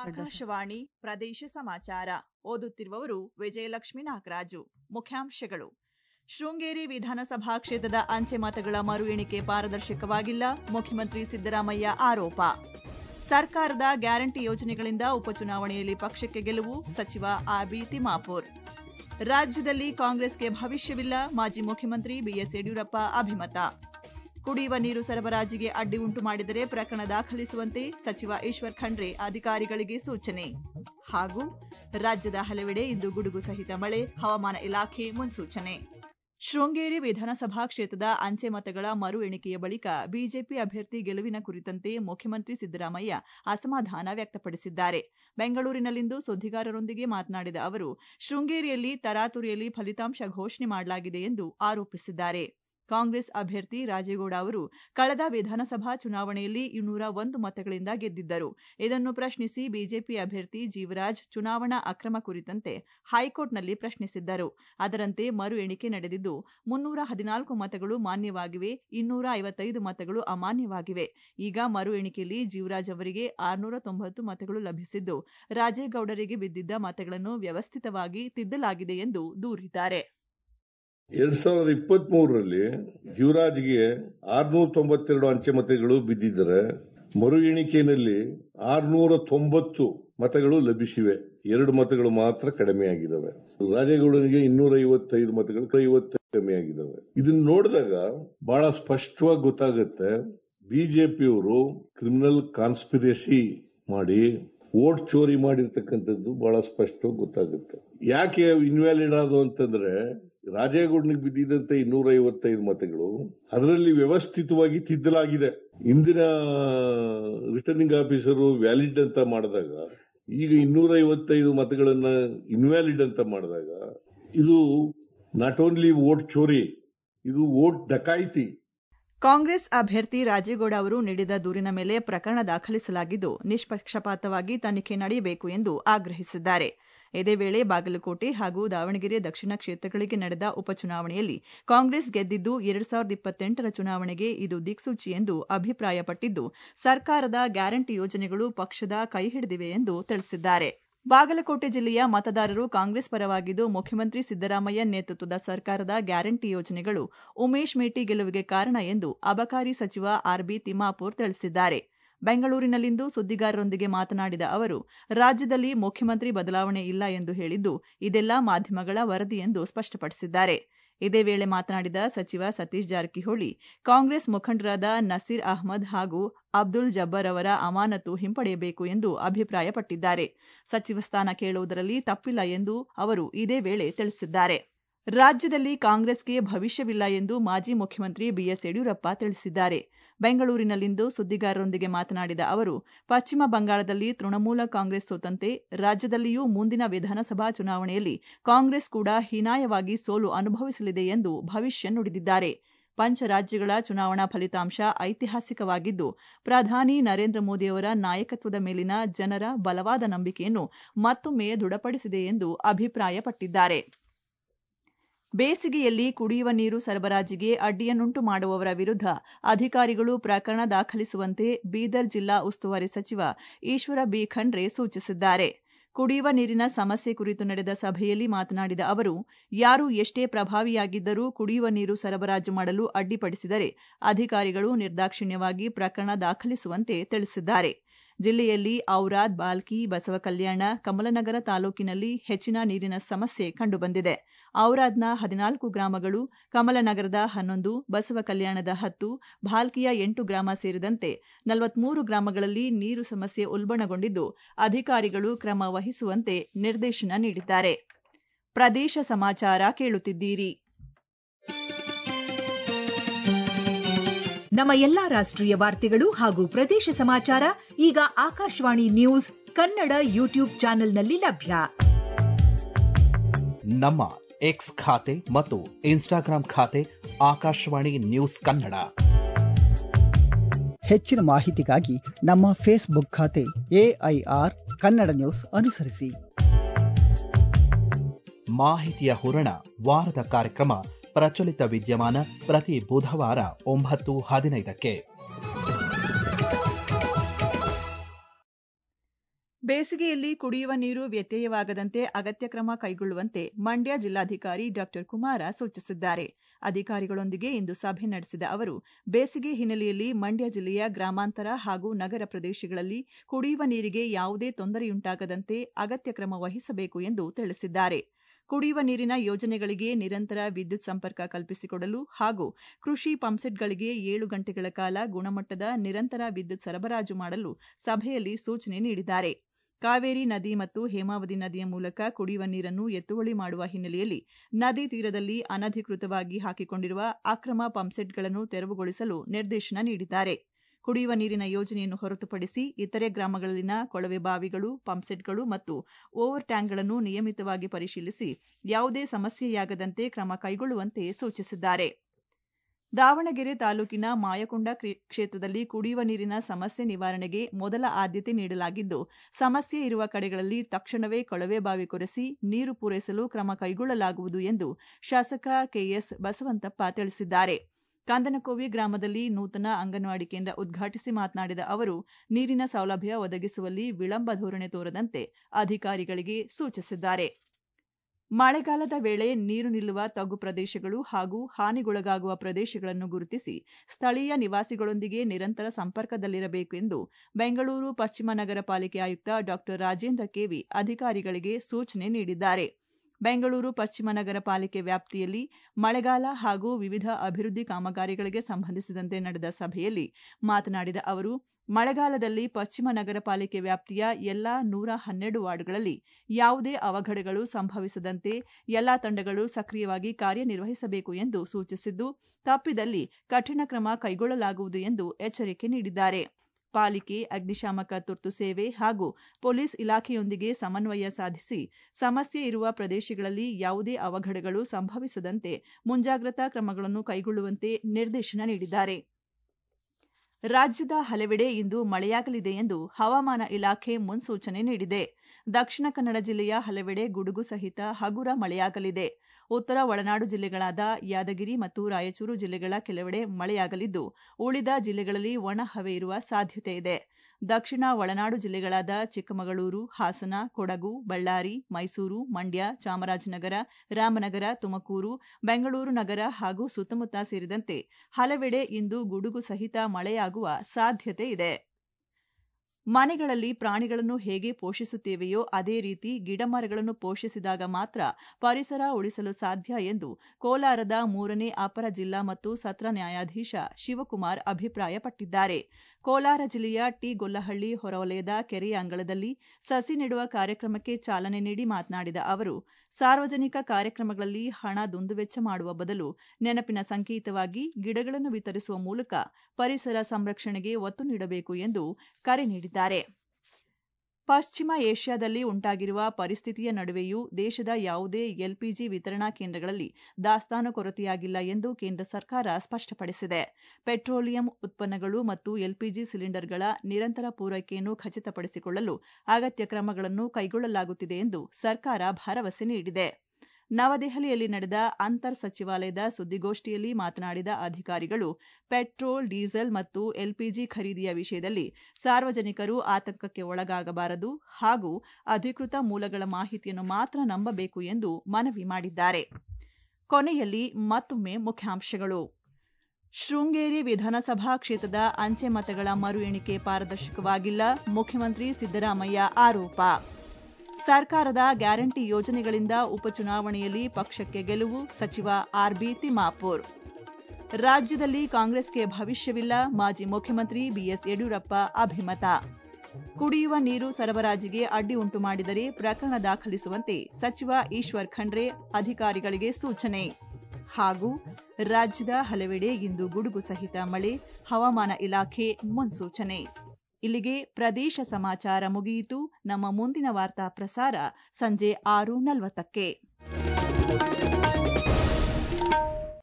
ಆಕಾಶವಾಣಿ ಪ್ರದೇಶ ಸಮಾಚಾರ ಓದುತ್ತಿರುವವರು ವಿಜಯಲಕ್ಷ್ಮಿ ನಾಗರಾಜು ಮುಖ್ಯಾಂಶಗಳು ಶೃಂಗೇರಿ ವಿಧಾನಸಭಾ ಕ್ಷೇತ್ರದ ಅಂಚೆ ಮತಗಳ ಮರು ಎಣಿಕೆ ಪಾರದರ್ಶಕವಾಗಿಲ್ಲ ಮುಖ್ಯಮಂತ್ರಿ ಸಿದ್ದರಾಮಯ್ಯ ಆರೋಪ ಸರ್ಕಾರದ ಗ್ಯಾರಂಟಿ ಯೋಜನೆಗಳಿಂದ ಉಪಚುನಾವಣೆಯಲ್ಲಿ ಪಕ್ಷಕ್ಕೆ ಗೆಲುವು ಸಚಿವ ಆರ್ಬಿ ತಿಮ್ಮಾಪುರ್ ರಾಜ್ಯದಲ್ಲಿ ಕಾಂಗ್ರೆಸ್ಗೆ ಭವಿಷ್ಯವಿಲ್ಲ ಮಾಜಿ ಮುಖ್ಯಮಂತ್ರಿ ಬಿಎಸ್ ಯಡಿಯೂರಪ್ಪ ಅಭಿಮತ ಕುಡಿಯುವ ನೀರು ಸರಬರಾಜಿಗೆ ಅಡ್ಡಿ ಉಂಟು ಮಾಡಿದರೆ ಪ್ರಕರಣ ದಾಖಲಿಸುವಂತೆ ಸಚಿವ ಈಶ್ವರ್ ಖಂಡ್ರೆ ಅಧಿಕಾರಿಗಳಿಗೆ ಸೂಚನೆ ಹಾಗೂ ರಾಜ್ಯದ ಹಲವೆಡೆ ಇಂದು ಗುಡುಗು ಸಹಿತ ಮಳೆ ಹವಾಮಾನ ಇಲಾಖೆ ಮುನ್ಸೂಚನೆ ಶೃಂಗೇರಿ ವಿಧಾನಸಭಾ ಕ್ಷೇತ್ರದ ಅಂಚೆ ಮತಗಳ ಮರು ಎಣಿಕೆಯ ಬಳಿಕ ಬಿಜೆಪಿ ಅಭ್ಯರ್ಥಿ ಗೆಲುವಿನ ಕುರಿತಂತೆ ಮುಖ್ಯಮಂತ್ರಿ ಸಿದ್ದರಾಮಯ್ಯ ಅಸಮಾಧಾನ ವ್ಯಕ್ತಪಡಿಸಿದ್ದಾರೆ ಬೆಂಗಳೂರಿನಲ್ಲಿಂದು ಸುದ್ದಿಗಾರರೊಂದಿಗೆ ಮಾತನಾಡಿದ ಅವರು ಶೃಂಗೇರಿಯಲ್ಲಿ ತರಾತುರಿಯಲ್ಲಿ ಫಲಿತಾಂಶ ಘೋಷಣೆ ಮಾಡಲಾಗಿದೆ ಎಂದು ಆರೋಪಿಸಿದ್ದಾರೆ ಕಾಂಗ್ರೆಸ್ ಅಭ್ಯರ್ಥಿ ರಾಜೇಗೌಡ ಅವರು ಕಳೆದ ವಿಧಾನಸಭಾ ಚುನಾವಣೆಯಲ್ಲಿ ಇನ್ನೂರ ಒಂದು ಮತಗಳಿಂದ ಗೆದ್ದಿದ್ದರು ಇದನ್ನು ಪ್ರಶ್ನಿಸಿ ಬಿಜೆಪಿ ಅಭ್ಯರ್ಥಿ ಜೀವರಾಜ್ ಚುನಾವಣಾ ಅಕ್ರಮ ಕುರಿತಂತೆ ಹೈಕೋರ್ಟ್ನಲ್ಲಿ ಪ್ರಶ್ನಿಸಿದ್ದರು ಅದರಂತೆ ಮರು ಎಣಿಕೆ ನಡೆದಿದ್ದು ಮುನ್ನೂರ ಹದಿನಾಲ್ಕು ಮತಗಳು ಮಾನ್ಯವಾಗಿವೆ ಇನ್ನೂರ ಐವತ್ತೈದು ಮತಗಳು ಅಮಾನ್ಯವಾಗಿವೆ ಈಗ ಮರು ಎಣಿಕೆಯಲ್ಲಿ ಜೀವರಾಜ್ ಅವರಿಗೆ ಆರುನೂರ ತೊಂಬತ್ತು ಮತಗಳು ಲಭಿಸಿದ್ದು ರಾಜೇಗೌಡರಿಗೆ ಬಿದ್ದಿದ್ದ ಮತಗಳನ್ನು ವ್ಯವಸ್ಥಿತವಾಗಿ ತಿದ್ದಲಾಗಿದೆ ಎಂದು ದೂರಿದ್ದಾರೆ ಎರಡ್ ಸಾವಿರದ ಇಪ್ಪತ್ತ್ ಮೂರರಲ್ಲಿ ಜೀವರಾಜ್ಗೆ ಆರ್ನೂರ ತೊಂಬತ್ತೆರಡು ಅಂಚೆ ಮತಗಳು ಬಿದ್ದಿದ್ದರೆ ಮರು ಎಣಿಕೆಯಲ್ಲಿ ಆರ್ನೂರ ತೊಂಬತ್ತು ಮತಗಳು ಲಭಿಸಿವೆ ಎರಡು ಮತಗಳು ಮಾತ್ರ ಕಡಿಮೆಯಾಗಿದ್ದಾವೆ ರಾಜೇಗೌಡನಿಗೆ ಇನ್ನೂರ ಐವತ್ತೈದು ಮತಗಳು ಐವತ್ತು ಕಡಿಮೆಯಾಗಿದ್ದಾವೆ ಇದನ್ನ ನೋಡಿದಾಗ ಬಹಳ ಸ್ಪಷ್ಟವಾಗಿ ಗೊತ್ತಾಗುತ್ತೆ ಬಿಜೆಪಿಯವರು ಕ್ರಿಮಿನಲ್ ಕಾನ್ಸ್ಪಿರಸಿ ಮಾಡಿ ವೋಟ್ ಚೋರಿ ಮಾಡಿರ್ತಕ್ಕಂಥದ್ದು ಬಹಳ ಸ್ಪಷ್ಟವಾಗಿ ಗೊತ್ತಾಗುತ್ತೆ ಯಾಕೆ ಇನ್ವ್ಯಾಲಿಡ್ ಆದವು ಅಂತಂದ್ರೆ ರಾಜೇಗೌಡನಿಗೆ ಬಿದ್ದಿದ್ದಂತೆ ಇನ್ನೂರ ಐವತ್ತೈದು ಮತಗಳು ಅದರಲ್ಲಿ ವ್ಯವಸ್ಥಿತವಾಗಿ ತಿದ್ದಲಾಗಿದೆ ಇಂದಿನ ರಿಟರ್ನಿಂಗ್ ಆಫೀಸರು ವ್ಯಾಲಿಡ್ ಅಂತ ಮಾಡಿದಾಗ ಈಗ ಇನ್ನೂರ ಐವತ್ತೈದು ಮತಗಳನ್ನ ಇನ್ವ್ಯಾಲಿಡ್ ಅಂತ ಮಾಡಿದಾಗ ಇದು ನಾಟ್ ಓನ್ಲಿ ವೋಟ್ ಚೋರಿ ಇದು ವೋಟ್ ಡಕಾಯಿತಿ ಕಾಂಗ್ರೆಸ್ ಅಭ್ಯರ್ಥಿ ರಾಜೇಗೌಡ ಅವರು ನೀಡಿದ ದೂರಿನ ಮೇಲೆ ಪ್ರಕರಣ ದಾಖಲಿಸಲಾಗಿದ್ದು ನಿಷ್ಪಕ್ಷಪಾತವಾಗಿ ತನಿಖೆ ನಡೆಯಬೇಕು ಎಂದು ಆಗ್ರಹಿಸಿದ್ದಾರೆ ಇದೇ ವೇಳೆ ಬಾಗಲಕೋಟೆ ಹಾಗೂ ದಾವಣಗೆರೆ ದಕ್ಷಿಣ ಕ್ಷೇತ್ರಗಳಿಗೆ ನಡೆದ ಉಪಚುನಾವಣೆಯಲ್ಲಿ ಕಾಂಗ್ರೆಸ್ ಗೆದ್ದಿದ್ದು ಎರಡ್ ಸಾವಿರದ ಇಪ್ಪತ್ತೆಂಟರ ಚುನಾವಣೆಗೆ ಇದು ದಿಕ್ಸೂಚಿ ಎಂದು ಅಭಿಪ್ರಾಯಪಟ್ಟಿದ್ದು ಸರ್ಕಾರದ ಗ್ಯಾರಂಟಿ ಯೋಜನೆಗಳು ಪಕ್ಷದ ಕೈ ಹಿಡಿದಿವೆ ಎಂದು ತಿಳಿಸಿದ್ದಾರೆ ಬಾಗಲಕೋಟೆ ಜಿಲ್ಲೆಯ ಮತದಾರರು ಕಾಂಗ್ರೆಸ್ ಪರವಾಗಿದ್ದು ಮುಖ್ಯಮಂತ್ರಿ ಸಿದ್ದರಾಮಯ್ಯ ನೇತೃತ್ವದ ಸರ್ಕಾರದ ಗ್ಯಾರಂಟಿ ಯೋಜನೆಗಳು ಉಮೇಶ್ ಮೇಟಿ ಗೆಲುವಿಗೆ ಕಾರಣ ಎಂದು ಅಬಕಾರಿ ಸಚಿವ ಆರ್ಬಿ ತಿಮ್ಮಾಪುರ್ ತಿಳಿಸಿದ್ದಾರೆ ಬೆಂಗಳೂರಿನಲ್ಲಿಂದು ಸುದ್ದಿಗಾರರೊಂದಿಗೆ ಮಾತನಾಡಿದ ಅವರು ರಾಜ್ಯದಲ್ಲಿ ಮುಖ್ಯಮಂತ್ರಿ ಬದಲಾವಣೆ ಇಲ್ಲ ಎಂದು ಹೇಳಿದ್ದು ಇದೆಲ್ಲ ಮಾಧ್ಯಮಗಳ ವರದಿ ಎಂದು ಸ್ಪಷ್ಟಪಡಿಸಿದ್ದಾರೆ ಇದೇ ವೇಳೆ ಮಾತನಾಡಿದ ಸಚಿವ ಸತೀಶ್ ಜಾರಕಿಹೊಳಿ ಕಾಂಗ್ರೆಸ್ ಮುಖಂಡರಾದ ನಸೀರ್ ಅಹ್ಮದ್ ಹಾಗೂ ಅಬ್ದುಲ್ ಜಬ್ಬರ್ ಅವರ ಅಮಾನತು ಹಿಂಪಡೆಯಬೇಕು ಎಂದು ಅಭಿಪ್ರಾಯಪಟ್ಟಿದ್ದಾರೆ ಸಚಿವ ಸ್ಥಾನ ಕೇಳುವುದರಲ್ಲಿ ತಪ್ಪಿಲ್ಲ ಎಂದು ಅವರು ಇದೇ ವೇಳೆ ತಿಳಿಸಿದ್ದಾರೆ ರಾಜ್ಯದಲ್ಲಿ ಕಾಂಗ್ರೆಸ್ಗೆ ಭವಿಷ್ಯವಿಲ್ಲ ಎಂದು ಮಾಜಿ ಮುಖ್ಯಮಂತ್ರಿ ಬಿಎಸ್ ಯಡಿಯೂರಪ್ಪ ತಿಳಿಸಿದ್ದಾರೆ ಬೆಂಗಳೂರಿನಲ್ಲಿಂದು ಸುದ್ದಿಗಾರರೊಂದಿಗೆ ಮಾತನಾಡಿದ ಅವರು ಪಶ್ಚಿಮ ಬಂಗಾಳದಲ್ಲಿ ತೃಣಮೂಲ ಕಾಂಗ್ರೆಸ್ ಸೋತಂತೆ ರಾಜ್ಯದಲ್ಲಿಯೂ ಮುಂದಿನ ವಿಧಾನಸಭಾ ಚುನಾವಣೆಯಲ್ಲಿ ಕಾಂಗ್ರೆಸ್ ಕೂಡ ಹೀನಾಯವಾಗಿ ಸೋಲು ಅನುಭವಿಸಲಿದೆ ಎಂದು ಭವಿಷ್ಯ ನುಡಿದಿದ್ದಾರೆ ಪಂಚರಾಜ್ಯಗಳ ಚುನಾವಣಾ ಫಲಿತಾಂಶ ಐತಿಹಾಸಿಕವಾಗಿದ್ದು ಪ್ರಧಾನಿ ನರೇಂದ್ರ ಮೋದಿಯವರ ನಾಯಕತ್ವದ ಮೇಲಿನ ಜನರ ಬಲವಾದ ನಂಬಿಕೆಯನ್ನು ಮತ್ತೊಮ್ಮೆ ದೃಢಪಡಿಸಿದೆ ಎಂದು ಅಭಿಪ್ರಾಯಪಟ್ಟಿದ್ದಾರೆ ಬೇಸಿಗೆಯಲ್ಲಿ ಕುಡಿಯುವ ನೀರು ಸರಬರಾಜಿಗೆ ಅಡ್ಡಿಯನ್ನುಂಟು ಮಾಡುವವರ ವಿರುದ್ಧ ಅಧಿಕಾರಿಗಳು ಪ್ರಕರಣ ದಾಖಲಿಸುವಂತೆ ಬೀದರ್ ಜಿಲ್ಲಾ ಉಸ್ತುವಾರಿ ಸಚಿವ ಈಶ್ವರ ಬಿ ಖಂಡ್ರೆ ಸೂಚಿಸಿದ್ದಾರೆ ಕುಡಿಯುವ ನೀರಿನ ಸಮಸ್ಯೆ ಕುರಿತು ನಡೆದ ಸಭೆಯಲ್ಲಿ ಮಾತನಾಡಿದ ಅವರು ಯಾರು ಎಷ್ಟೇ ಪ್ರಭಾವಿಯಾಗಿದ್ದರೂ ಕುಡಿಯುವ ನೀರು ಸರಬರಾಜು ಮಾಡಲು ಅಡ್ಡಿಪಡಿಸಿದರೆ ಅಧಿಕಾರಿಗಳು ನಿರ್ದಾಕ್ಷಿಣ್ಯವಾಗಿ ಪ್ರಕರಣ ದಾಖಲಿಸುವಂತೆ ತಿಳಿಸಿದ್ದಾರೆ ಜಿಲ್ಲೆಯಲ್ಲಿ ಔರಾದ್ ಬಾಲ್ಕಿ ಬಸವಕಲ್ಯಾಣ ಕಮಲನಗರ ತಾಲೂಕಿನಲ್ಲಿ ಹೆಚ್ಚಿನ ನೀರಿನ ಸಮಸ್ಯೆ ಕಂಡುಬಂದಿದೆ ಔರಾದ್ನ ಹದಿನಾಲ್ಕು ಗ್ರಾಮಗಳು ಕಮಲನಗರದ ಹನ್ನೊಂದು ಬಸವ ಕಲ್ಯಾಣದ ಹತ್ತು ಭಾಲ್ಕಿಯ ಎಂಟು ಗ್ರಾಮ ಸೇರಿದಂತೆ ನಲವತ್ಮೂರು ಗ್ರಾಮಗಳಲ್ಲಿ ನೀರು ಸಮಸ್ಯೆ ಉಲ್ಬಣಗೊಂಡಿದ್ದು ಅಧಿಕಾರಿಗಳು ಕ್ರಮ ವಹಿಸುವಂತೆ ನಿರ್ದೇಶನ ನೀಡಿದ್ದಾರೆ ಪ್ರದೇಶ ಸಮಾಚಾರ ಕೇಳುತ್ತಿದ್ದೀರಿ ನಮ್ಮ ಎಲ್ಲಾ ರಾಷ್ಟ್ರೀಯ ವಾರ್ತೆಗಳು ಹಾಗೂ ಪ್ರದೇಶ ಸಮಾಚಾರ ಈಗ ಆಕಾಶವಾಣಿ ನ್ಯೂಸ್ ಕನ್ನಡ ಯೂಟ್ಯೂಬ್ ಚಾನೆಲ್ನಲ್ಲಿ ಲಭ್ಯ ನಮ್ಮ ಎಕ್ಸ್ ಖಾತೆ ಮತ್ತು ಇನ್ಸ್ಟಾಗ್ರಾಂ ಖಾತೆ ಆಕಾಶವಾಣಿ ನ್ಯೂಸ್ ಕನ್ನಡ ಹೆಚ್ಚಿನ ಮಾಹಿತಿಗಾಗಿ ನಮ್ಮ ಫೇಸ್ಬುಕ್ ಖಾತೆ ಎಐಆರ್ ಕನ್ನಡ ನ್ಯೂಸ್ ಅನುಸರಿಸಿ ಮಾಹಿತಿಯ ಹೂರಣ ವಾರದ ಕಾರ್ಯಕ್ರಮ ಪ್ರಚಲಿತ ವಿದ್ಯಮಾನ ಪ್ರತಿ ಬುಧವಾರ ಒಂಬತ್ತು ಹದಿನೈದಕ್ಕೆ ಬೇಸಿಗೆಯಲ್ಲಿ ಕುಡಿಯುವ ನೀರು ವ್ಯತ್ಯಯವಾಗದಂತೆ ಅಗತ್ಯ ಕ್ರಮ ಕೈಗೊಳ್ಳುವಂತೆ ಮಂಡ್ಯ ಜಿಲ್ಲಾಧಿಕಾರಿ ಡಾ ಕುಮಾರ ಸೂಚಿಸಿದ್ದಾರೆ ಅಧಿಕಾರಿಗಳೊಂದಿಗೆ ಇಂದು ಸಭೆ ನಡೆಸಿದ ಅವರು ಬೇಸಿಗೆ ಹಿನ್ನೆಲೆಯಲ್ಲಿ ಮಂಡ್ಯ ಜಿಲ್ಲೆಯ ಗ್ರಾಮಾಂತರ ಹಾಗೂ ನಗರ ಪ್ರದೇಶಗಳಲ್ಲಿ ಕುಡಿಯುವ ನೀರಿಗೆ ಯಾವುದೇ ತೊಂದರೆಯುಂಟಾಗದಂತೆ ಅಗತ್ಯ ಕ್ರಮ ವಹಿಸಬೇಕು ಎಂದು ತಿಳಿಸಿದ್ದಾರೆ ಕುಡಿಯುವ ನೀರಿನ ಯೋಜನೆಗಳಿಗೆ ನಿರಂತರ ವಿದ್ಯುತ್ ಸಂಪರ್ಕ ಕಲ್ಪಿಸಿಕೊಡಲು ಹಾಗೂ ಕೃಷಿ ಪಂಪ್ಸೆಟ್ಗಳಿಗೆ ಏಳು ಗಂಟೆಗಳ ಕಾಲ ಗುಣಮಟ್ಟದ ನಿರಂತರ ವಿದ್ಯುತ್ ಸರಬರಾಜು ಮಾಡಲು ಸಭೆಯಲ್ಲಿ ಸೂಚನೆ ನೀಡಿದ್ದಾರೆ ಕಾವೇರಿ ನದಿ ಮತ್ತು ಹೇಮಾವತಿ ನದಿಯ ಮೂಲಕ ಕುಡಿಯುವ ನೀರನ್ನು ಎತ್ತುವಳಿ ಮಾಡುವ ಹಿನ್ನೆಲೆಯಲ್ಲಿ ನದಿ ತೀರದಲ್ಲಿ ಅನಧಿಕೃತವಾಗಿ ಹಾಕಿಕೊಂಡಿರುವ ಅಕ್ರಮ ಪಂಪ್ಸೆಟ್ಗಳನ್ನು ತೆರವುಗೊಳಿಸಲು ನಿರ್ದೇಶನ ನೀಡಿದ್ದಾರೆ ಕುಡಿಯುವ ನೀರಿನ ಯೋಜನೆಯನ್ನು ಹೊರತುಪಡಿಸಿ ಇತರೆ ಗ್ರಾಮಗಳಲ್ಲಿನ ಕೊಳವೆ ಬಾವಿಗಳು ಪಂಪ್ಸೆಟ್ಗಳು ಮತ್ತು ಓವರ್ ಟ್ಯಾಂಕ್ಗಳನ್ನು ನಿಯಮಿತವಾಗಿ ಪರಿಶೀಲಿಸಿ ಯಾವುದೇ ಸಮಸ್ಯೆಯಾಗದಂತೆ ಕ್ರಮ ಕೈಗೊಳ್ಳುವಂತೆ ಸೂಚಿಸಿದ್ದಾರೆ ದಾವಣಗೆರೆ ತಾಲೂಕಿನ ಮಾಯಕೊಂಡ ಕ್ಷೇತ್ರದಲ್ಲಿ ಕುಡಿಯುವ ನೀರಿನ ಸಮಸ್ಯೆ ನಿವಾರಣೆಗೆ ಮೊದಲ ಆದ್ಯತೆ ನೀಡಲಾಗಿದ್ದು ಸಮಸ್ಯೆ ಇರುವ ಕಡೆಗಳಲ್ಲಿ ತಕ್ಷಣವೇ ಕೊಳವೆ ಬಾವಿ ಕೊರೆಸಿ ನೀರು ಪೂರೈಸಲು ಕ್ರಮ ಕೈಗೊಳ್ಳಲಾಗುವುದು ಎಂದು ಶಾಸಕ ಕೆಎಸ್ ಬಸವಂತಪ್ಪ ತಿಳಿಸಿದ್ದಾರೆ ಕಾಂದನಕೋವಿ ಗ್ರಾಮದಲ್ಲಿ ನೂತನ ಅಂಗನವಾಡಿ ಕೇಂದ್ರ ಉದ್ಘಾಟಿಸಿ ಮಾತನಾಡಿದ ಅವರು ನೀರಿನ ಸೌಲಭ್ಯ ಒದಗಿಸುವಲ್ಲಿ ವಿಳಂಬ ಧೋರಣೆ ತೋರದಂತೆ ಅಧಿಕಾರಿಗಳಿಗೆ ಸೂಚಿಸಿದ್ದಾರೆ ಮಳೆಗಾಲದ ವೇಳೆ ನೀರು ನಿಲ್ಲುವ ತಗ್ಗು ಪ್ರದೇಶಗಳು ಹಾಗೂ ಹಾನಿಗೊಳಗಾಗುವ ಪ್ರದೇಶಗಳನ್ನು ಗುರುತಿಸಿ ಸ್ಥಳೀಯ ನಿವಾಸಿಗಳೊಂದಿಗೆ ನಿರಂತರ ಸಂಪರ್ಕದಲ್ಲಿರಬೇಕು ಎಂದು ಬೆಂಗಳೂರು ಪಶ್ಚಿಮ ನಗರ ಪಾಲಿಕೆ ಆಯುಕ್ತ ಡಾ ರಾಜೇಂದ್ರ ಕೆವಿ ಅಧಿಕಾರಿಗಳಿಗೆ ಸೂಚನೆ ನೀಡಿದ್ದಾರೆ ಬೆಂಗಳೂರು ಪಶ್ಚಿಮ ನಗರ ಪಾಲಿಕೆ ವ್ಯಾಪ್ತಿಯಲ್ಲಿ ಮಳೆಗಾಲ ಹಾಗೂ ವಿವಿಧ ಅಭಿವೃದ್ಧಿ ಕಾಮಗಾರಿಗಳಿಗೆ ಸಂಬಂಧಿಸಿದಂತೆ ನಡೆದ ಸಭೆಯಲ್ಲಿ ಮಾತನಾಡಿದ ಅವರು ಮಳೆಗಾಲದಲ್ಲಿ ಪಶ್ಚಿಮ ನಗರ ಪಾಲಿಕೆ ವ್ಯಾಪ್ತಿಯ ಎಲ್ಲಾ ನೂರ ಹನ್ನೆರಡು ವಾರ್ಡ್ಗಳಲ್ಲಿ ಯಾವುದೇ ಅವಘಡಗಳು ಸಂಭವಿಸದಂತೆ ಎಲ್ಲಾ ತಂಡಗಳು ಸಕ್ರಿಯವಾಗಿ ಕಾರ್ಯನಿರ್ವಹಿಸಬೇಕು ಎಂದು ಸೂಚಿಸಿದ್ದು ತಪ್ಪಿದಲ್ಲಿ ಕಠಿಣ ಕ್ರಮ ಕೈಗೊಳ್ಳಲಾಗುವುದು ಎಂದು ಎಚ್ಚರಿಕೆ ನೀಡಿದ್ದಾರೆ ಪಾಲಿಕೆ ಅಗ್ನಿಶಾಮಕ ತುರ್ತು ಸೇವೆ ಹಾಗೂ ಪೊಲೀಸ್ ಇಲಾಖೆಯೊಂದಿಗೆ ಸಮನ್ವಯ ಸಾಧಿಸಿ ಸಮಸ್ಯೆ ಇರುವ ಪ್ರದೇಶಗಳಲ್ಲಿ ಯಾವುದೇ ಅವಘಡಗಳು ಸಂಭವಿಸದಂತೆ ಮುಂಜಾಗ್ರತಾ ಕ್ರಮಗಳನ್ನು ಕೈಗೊಳ್ಳುವಂತೆ ನಿರ್ದೇಶನ ನೀಡಿದ್ದಾರೆ ರಾಜ್ಯದ ಹಲವೆಡೆ ಇಂದು ಮಳೆಯಾಗಲಿದೆ ಎಂದು ಹವಾಮಾನ ಇಲಾಖೆ ಮುನ್ಸೂಚನೆ ನೀಡಿದೆ ದಕ್ಷಿಣ ಕನ್ನಡ ಜಿಲ್ಲೆಯ ಹಲವೆಡೆ ಗುಡುಗು ಸಹಿತ ಹಗುರ ಮಳೆಯಾಗಲಿದೆ ಉತ್ತರ ಒಳನಾಡು ಜಿಲ್ಲೆಗಳಾದ ಯಾದಗಿರಿ ಮತ್ತು ರಾಯಚೂರು ಜಿಲ್ಲೆಗಳ ಕೆಲವೆಡೆ ಮಳೆಯಾಗಲಿದ್ದು ಉಳಿದ ಜಿಲ್ಲೆಗಳಲ್ಲಿ ಒಣ ಹವೆ ಇರುವ ಸಾಧ್ಯತೆ ಇದೆ ದಕ್ಷಿಣ ಒಳನಾಡು ಜಿಲ್ಲೆಗಳಾದ ಚಿಕ್ಕಮಗಳೂರು ಹಾಸನ ಕೊಡಗು ಬಳ್ಳಾರಿ ಮೈಸೂರು ಮಂಡ್ಯ ಚಾಮರಾಜನಗರ ರಾಮನಗರ ತುಮಕೂರು ಬೆಂಗಳೂರು ನಗರ ಹಾಗೂ ಸುತ್ತಮುತ್ತ ಸೇರಿದಂತೆ ಹಲವೆಡೆ ಇಂದು ಗುಡುಗು ಸಹಿತ ಮಳೆಯಾಗುವ ಸಾಧ್ಯತೆ ಇದೆ ಮನೆಗಳಲ್ಲಿ ಪ್ರಾಣಿಗಳನ್ನು ಹೇಗೆ ಪೋಷಿಸುತ್ತೇವೆಯೋ ಅದೇ ರೀತಿ ಗಿಡಮರಗಳನ್ನು ಪೋಷಿಸಿದಾಗ ಮಾತ್ರ ಪರಿಸರ ಉಳಿಸಲು ಸಾಧ್ಯ ಎಂದು ಕೋಲಾರದ ಮೂರನೇ ಅಪರ ಜಿಲ್ಲಾ ಮತ್ತು ಸತ್ರ ನ್ಯಾಯಾಧೀಶ ಶಿವಕುಮಾರ್ ಅಭಿಪ್ರಾಯಪಟ್ಟಿದ್ದಾರೆ ಕೋಲಾರ ಜಿಲ್ಲೆಯ ಟಿ ಗೊಲ್ಲಹಳ್ಳಿ ಹೊರವಲಯದ ಕೆರೆಯ ಅಂಗಳದಲ್ಲಿ ಸಸಿ ನೆಡುವ ಕಾರ್ಯಕ್ರಮಕ್ಕೆ ಚಾಲನೆ ನೀಡಿ ಮಾತನಾಡಿದ ಅವರು ಸಾರ್ವಜನಿಕ ಕಾರ್ಯಕ್ರಮಗಳಲ್ಲಿ ಹಣ ದುಂದುವೆಚ್ಚ ಮಾಡುವ ಬದಲು ನೆನಪಿನ ಸಂಕೇತವಾಗಿ ಗಿಡಗಳನ್ನು ವಿತರಿಸುವ ಮೂಲಕ ಪರಿಸರ ಸಂರಕ್ಷಣೆಗೆ ಒತ್ತು ನೀಡಬೇಕು ಎಂದು ಕರೆ ನೀಡಿದ್ದಾರೆ ಪಶ್ಚಿಮ ಏಷ್ಯಾದಲ್ಲಿ ಉಂಟಾಗಿರುವ ಪರಿಸ್ಥಿತಿಯ ನಡುವೆಯೂ ದೇಶದ ಯಾವುದೇ ಎಲ್ಪಿಜಿ ವಿತರಣಾ ಕೇಂದ್ರಗಳಲ್ಲಿ ದಾಸ್ತಾನು ಕೊರತೆಯಾಗಿಲ್ಲ ಎಂದು ಕೇಂದ್ರ ಸರ್ಕಾರ ಸ್ಪಷ್ಟಪಡಿಸಿದೆ ಪೆಟ್ರೋಲಿಯಂ ಉತ್ಪನ್ನಗಳು ಮತ್ತು ಎಲ್ಪಿಜಿ ಸಿಲಿಂಡರ್ಗಳ ನಿರಂತರ ಪೂರೈಕೆಯನ್ನು ಖಚಿತಪಡಿಸಿಕೊಳ್ಳಲು ಅಗತ್ಯ ಕ್ರಮಗಳನ್ನು ಕೈಗೊಳ್ಳಲಾಗುತ್ತಿದೆ ಎಂದು ಸರ್ಕಾರ ಭರವಸೆ ನೀಡಿದೆ ನವದೆಹಲಿಯಲ್ಲಿ ನಡೆದ ಅಂತರ್ ಸಚಿವಾಲಯದ ಸುದ್ದಿಗೋಷ್ಠಿಯಲ್ಲಿ ಮಾತನಾಡಿದ ಅಧಿಕಾರಿಗಳು ಪೆಟ್ರೋಲ್ ಡೀಸೆಲ್ ಮತ್ತು ಎಲ್ಪಿಜಿ ಖರೀದಿಯ ವಿಷಯದಲ್ಲಿ ಸಾರ್ವಜನಿಕರು ಆತಂಕಕ್ಕೆ ಒಳಗಾಗಬಾರದು ಹಾಗೂ ಅಧಿಕೃತ ಮೂಲಗಳ ಮಾಹಿತಿಯನ್ನು ಮಾತ್ರ ನಂಬಬೇಕು ಎಂದು ಮನವಿ ಮಾಡಿದ್ದಾರೆ ಕೊನೆಯಲ್ಲಿ ಮತ್ತೊಮ್ಮೆ ಮುಖ್ಯಾಂಶಗಳು ಶೃಂಗೇರಿ ವಿಧಾನಸಭಾ ಕ್ಷೇತ್ರದ ಅಂಚೆ ಮತಗಳ ಮರು ಎಣಿಕೆ ಪಾರದರ್ಶಕವಾಗಿಲ್ಲ ಮುಖ್ಯಮಂತ್ರಿ ಸಿದ್ದರಾಮಯ್ಯ ಆರೋಪ ಸರ್ಕಾರದ ಗ್ಯಾರಂಟಿ ಯೋಜನೆಗಳಿಂದ ಉಪಚುನಾವಣೆಯಲ್ಲಿ ಪಕ್ಷಕ್ಕೆ ಗೆಲುವು ಸಚಿವ ಆರ್ಬಿ ತಿಮ್ಮಾಪುರ್ ರಾಜ್ಯದಲ್ಲಿ ಕಾಂಗ್ರೆಸ್ಗೆ ಭವಿಷ್ಯವಿಲ್ಲ ಮಾಜಿ ಮುಖ್ಯಮಂತ್ರಿ ಬಿಎಸ್ ಯಡಿಯೂರಪ್ಪ ಅಭಿಮತ ಕುಡಿಯುವ ನೀರು ಸರಬರಾಜಿಗೆ ಅಡ್ಡಿ ಉಂಟು ಮಾಡಿದರೆ ಪ್ರಕರಣ ದಾಖಲಿಸುವಂತೆ ಸಚಿವ ಈಶ್ವರ್ ಖಂಡ್ರೆ ಅಧಿಕಾರಿಗಳಿಗೆ ಸೂಚನೆ ಹಾಗೂ ರಾಜ್ಯದ ಹಲವೆಡೆ ಇಂದು ಗುಡುಗು ಸಹಿತ ಮಳೆ ಹವಾಮಾನ ಇಲಾಖೆ ಮುನ್ಸೂಚನೆ ಇಲ್ಲಿಗೆ ಪ್ರದೇಶ ಸಮಾಚಾರ ಮುಗಿಯಿತು ನಮ್ಮ ಮುಂದಿನ ವಾರ್ತಾ ಪ್ರಸಾರ ಸಂಜೆ ಆರು ನಲವತ್ತಕ್ಕೆ